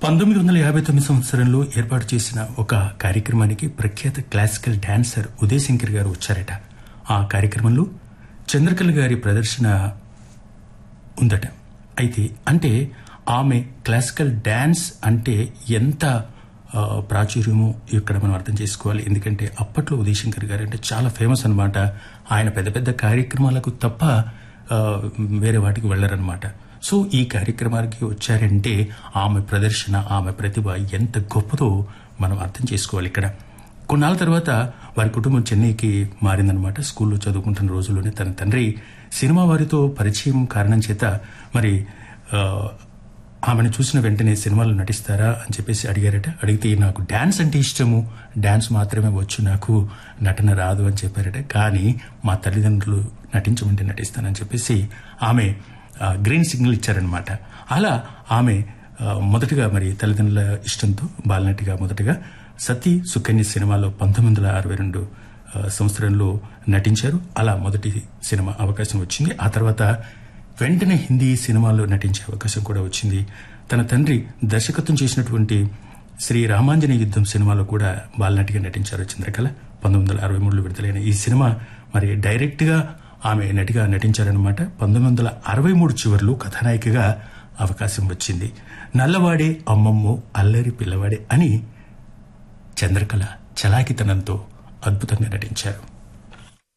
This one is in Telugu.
పంతొమ్మిది వందల యాభై తొమ్మిది సంవత్సరంలో ఏర్పాటు చేసిన ఒక కార్యక్రమానికి ప్రఖ్యాత క్లాసికల్ డాన్సర్ ఉదయ్ శంకర్ గారు వచ్చారట ఆ కార్యక్రమంలో చంద్రకళ గారి ప్రదర్శన ఉందట అయితే అంటే ఆమె క్లాసికల్ డాన్స్ అంటే ఎంత ఆ, ప్రాచుర్యమో ఇక్కడ మనం అర్థం చేసుకోవాలి ఎందుకంటే అప్పట్లో ఉదయ్ శంకర్ గారు అంటే చాలా ఫేమస్ అన్నమాట ఆయన పెద్ద పెద్ద కార్యక్రమాలకు తప్ప ఆ, వేరే వాటికి వెళ్లరనమాట సో ఈ కార్యక్రమానికి వచ్చారంటే ఆమె ప్రదర్శన ఆమె ప్రతిభ ఎంత గొప్పదో మనం అర్థం చేసుకోవాలి ఇక్కడ కొన్నాళ్ళ తర్వాత వారి కుటుంబం చెన్నైకి మారిందనమాట స్కూల్లో చదువుకుంటున్న రోజుల్లోనే తన తండ్రి సినిమా వారితో పరిచయం కారణం చేత మరి ఆ, ఆమెను చూసిన వెంటనే సినిమాలో నటిస్తారా అని చెప్పేసి అడిగారట అడిగితే నాకు డాన్స్ అంటే ఇష్టము డాన్స్ మాత్రమే వచ్చు నాకు నటన రాదు అని చెప్పారట కానీ మా తల్లిదండ్రులు నటించమంటే నటిస్తానని చెప్పేసి ఆమె ఆ, గ్రీన్ సిగ్నల్ ఇచ్చారనమాట అలా ఆమె ఆ, మొదటగా మరి తల్లిదండ్రుల ఇష్టంతో బాలనటిగా మొదటగా సతీ సుకన్య సినిమాలో పంతొమ్మిది వందల అరవై రెండు ఆ, సంవత్సరంలో నటించారు అలా మొదటి సినిమా అవకాశం వచ్చింది ఆ తర్వాత వెంటనే హిందీ సినిమాల్లో నటించే అవకాశం కూడా వచ్చింది తన తండ్రి దర్శకత్వం చేసినటువంటి శ్రీ రామాంజనేయ యుద్ధం సినిమాలో కూడా బాలనటిగా నటించారు చంద్రకళ పంతొమ్మిది వందల అరవై మూడులో విడుదలైన ఈ సినిమా మరి డైరెక్ట్ గా ఆమె నటిగా నటించారనమాట పంతొమ్మిది వందల అరవై మూడు చివరిలో కథానాయికగా అవకాశం వచ్చింది నల్లవాడే అమ్మమ్మో అల్లరి పిల్లవాడే అని చంద్రకళ చలాకితనంతో అద్భుతంగా నటించారు